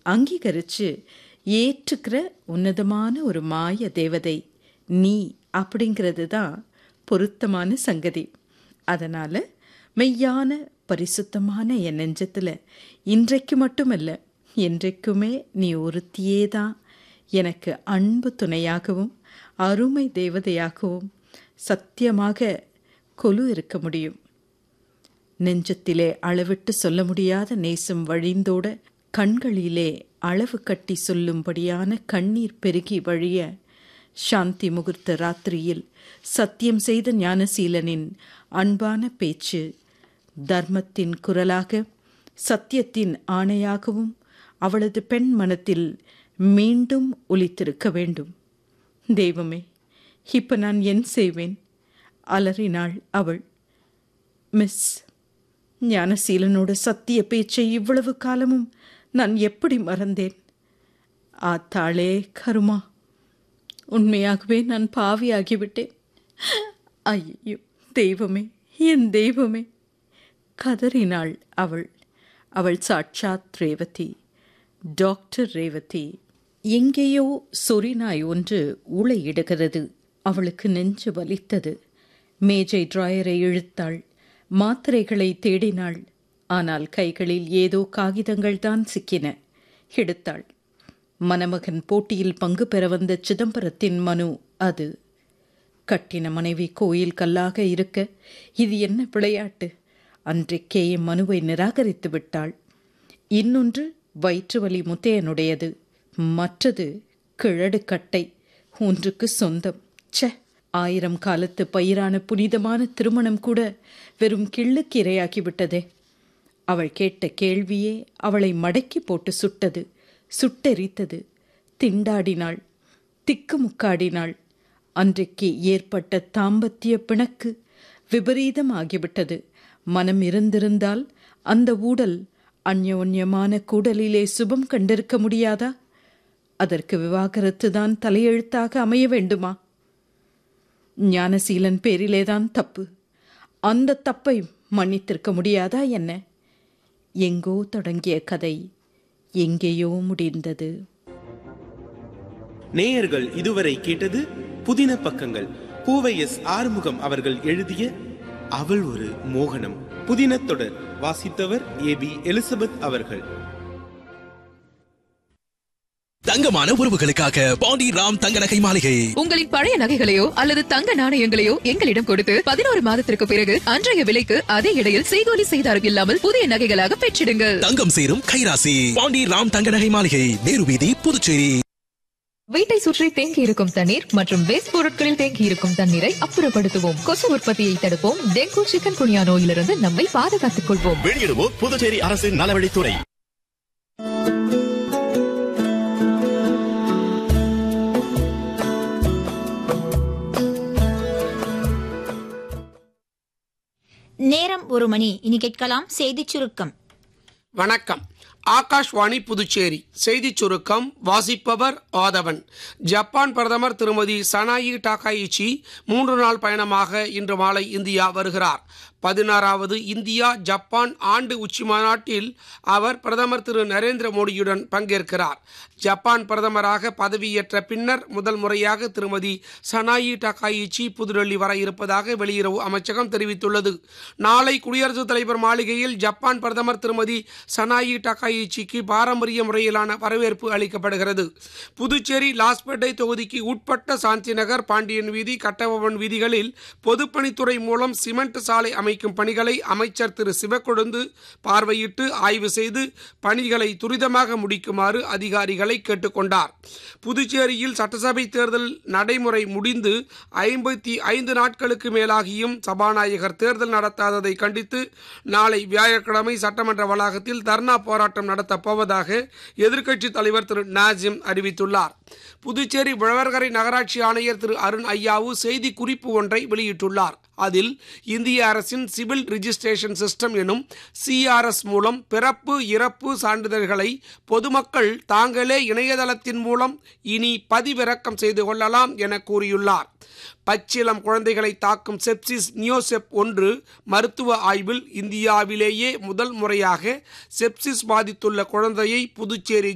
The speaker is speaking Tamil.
அங்கீகரித்து ஏற்றுக்கிற உன்னதமான ஒரு மாய தேவதை நீ அப்படிங்கிறது தான் பொருத்தமான சங்கதி அதனால் மெய்யான பரிசுத்தமான என் நெஞ்சத்தில் இன்றைக்கு மட்டுமல்ல என்றைக்குமே நீ ஒருத்தியே தான் எனக்கு அன்பு துணையாகவும் அருமை தேவதையாகவும் சத்தியமாக கொலு இருக்க முடியும் நெஞ்சத்திலே அளவிட்டு சொல்ல முடியாத நேசம் வழிந்தோட கண்களிலே அளவு கட்டி சொல்லும்படியான கண்ணீர் பெருகி வழிய சாந்தி முகூர்த்த ராத்திரியில் சத்தியம் செய்த ஞானசீலனின் அன்பான பேச்சு தர்மத்தின் குரலாக சத்தியத்தின் ஆணையாகவும் அவளது பெண் மனத்தில் மீண்டும் ஒலித்திருக்க வேண்டும் தெய்வமே இப்ப நான் என் செய்வேன் அலறினாள் அவள் மிஸ் ஞானசீலனோட சத்திய பேச்சை இவ்வளவு காலமும் நான் எப்படி மறந்தேன் ஆத்தாளே கருமா உண்மையாகவே நான் பாவியாகிவிட்டேன் ஐயோ தெய்வமே என் தெய்வமே கதறினாள் அவள் அவள் சாட்சாத் ரேவதி டாக்டர் ரேவதி எங்கேயோ சொறிநாய் ஒன்று ஊளையிடுகிறது அவளுக்கு நெஞ்சு வலித்தது மேஜை டிராயரை இழுத்தாள் மாத்திரைகளை தேடினாள் ஆனால் கைகளில் ஏதோ காகிதங்கள் தான் சிக்கின எடுத்தாள் மணமகன் போட்டியில் பங்கு பெற வந்த சிதம்பரத்தின் மனு அது கட்டின மனைவி கோயில் கல்லாக இருக்க இது என்ன விளையாட்டு அன்றைக்கே மனுவை நிராகரித்து விட்டாள் இன்னொன்று வயிற்று வலி முத்தையனுடையது மற்றது கிழடு கட்டை ஒன்றுக்கு சொந்தம் ச்ச ஆயிரம் காலத்து பயிரான புனிதமான திருமணம் கூட வெறும் கிள்ளுக்கு இரையாகிவிட்டதே அவள் கேட்ட கேள்வியே அவளை மடக்கி போட்டு சுட்டது சுட்டெரித்தது திண்டாடினாள் திக்குமுக்காடினாள் அன்றைக்கு ஏற்பட்ட தாம்பத்திய பிணக்கு விபரீதம் ஆகிவிட்டது மனம் இருந்திருந்தால் அந்த ஊடல் அந்யோன்யமான கூடலிலே சுபம் கண்டிருக்க முடியாதா அதற்கு விவாகரத்து தான் தலையெழுத்தாக அமைய வேண்டுமா ஞானசீலன் பேரிலேதான் தப்பு அந்த தப்பை மன்னித்திருக்க முடியாதா என்ன எங்கோ தொடங்கிய கதை எங்கேயோ முடிந்தது நேயர்கள் இதுவரை கேட்டது புதின பக்கங்கள் பூவை எஸ் ஆறுமுகம் அவர்கள் எழுதிய அவள் ஒரு மோகனம் புதின தொடர் வாசித்தவர் ஏ பி எலிசபெத் அவர்கள் தங்கமான உறவுகளுக்காக பாண்டி ராம் தங்க நகை மாளிகை உங்களின் பழைய நகைகளையோ அல்லது தங்க நாணயங்களையோ எங்களிடம் கொடுத்து பதினோரு மாதத்திற்கு பிறகு அன்றைய விலைக்கு அதே இடையில் செய்கூலி செய்தாரும் இல்லாமல் புதிய நகைகளாக பெற்றிடுங்கள் தங்கம் சேரும் கைராசி பாண்டி ராம் தங்க நகை மாளிகை நேரு வீதி புதுச்சேரி வீட்டை சுற்றி தேங்கி இருக்கும் தண்ணீர் மற்றும் வேஸ்ட் பொருட்களில் தேங்கி இருக்கும் தண்ணீரை அப்புறப்படுத்துவோம் கொசு உற்பத்தியை தடுப்போம் டெங்கு சிக்கன் குனியா நோயிலிருந்து நம்மை பாதுகாத்துக் கொள்வோம் வெளியிடுவோம் புதுச்சேரி அரசின் நலவழித்துறை நேரம் ஒரு மணி இனி கேட்கலாம் செய்திச் சுருக்கம் வணக்கம் ஆகாஷ்வாணி புதுச்சேரி செய்திச் சுருக்கம் வாசிப்பவர் ஆதவன் ஜப்பான் பிரதமர் திருமதி சனாயி டாகாயிச்சி மூன்று நாள் பயணமாக இன்று மாலை இந்தியா வருகிறார் பதினாறாவது இந்தியா ஜப்பான் ஆண்டு உச்சி மாநாட்டில் அவர் பிரதமர் திரு நரேந்திர மோடியுடன் பங்கேற்கிறார் ஜப்பான் பிரதமராக பதவியேற்ற பின்னர் முதல் முறையாக திருமதி சனாயி டகாயிச்சி புதுடெல்லி வர இருப்பதாக வெளியுறவு அமைச்சகம் தெரிவித்துள்ளது நாளை குடியரசுத் தலைவர் மாளிகையில் ஜப்பான் பிரதமர் திருமதி சனாயி டகாயிச்சிக்கு பாரம்பரிய முறையிலான வரவேற்பு அளிக்கப்படுகிறது புதுச்சேரி லாஸ்பேட்டை தொகுதிக்கு உட்பட்ட சாந்தி நகர் பாண்டியன் வீதி கட்டபவன் வீதிகளில் பொதுப்பணித்துறை மூலம் சிமெண்ட் சாலை அமைக்கும் பணிகளை அமைச்சர் திரு சிவக்கொழுந்து பார்வையிட்டு ஆய்வு செய்து பணிகளை துரிதமாக முடிக்குமாறு அதிகாரிகளை கேட்டுக்கொண்டார் புதுச்சேரியில் சட்டசபை தேர்தல் நடைமுறை முடிந்து ஐம்பத்தி ஐந்து நாட்களுக்கு மேலாகியும் சபாநாயகர் தேர்தல் நடத்தாததை கண்டித்து நாளை வியாழக்கிழமை சட்டமன்ற வளாகத்தில் தர்ணா போராட்டம் நடத்தப் போவதாக எதிர்க்கட்சித் தலைவர் திரு நாஜிம் அறிவித்துள்ளார் புதுச்சேரி உழவர்கரை நகராட்சி ஆணையர் திரு அருண் ஐயாவு செய்தி குறிப்பு ஒன்றை வெளியிட்டுள்ளார் அதில் இந்திய அரசின் சிவில் ரிஜிஸ்ட்ரேஷன் சிஸ்டம் எனும் சிஆர்எஸ் மூலம் பிறப்பு இறப்பு சான்றிதழ்களை பொதுமக்கள் தாங்களே இணையதளத்தின் மூலம் இனி பதிவிறக்கம் செய்து கொள்ளலாம் என கூறியுள்ளார் பச்சிளம் குழந்தைகளை தாக்கும் செப்சிஸ் நியோசெப் ஒன்று மருத்துவ ஆய்வில் இந்தியாவிலேயே முதல் முறையாக செப்சிஸ் பாதித்துள்ள குழந்தையை புதுச்சேரி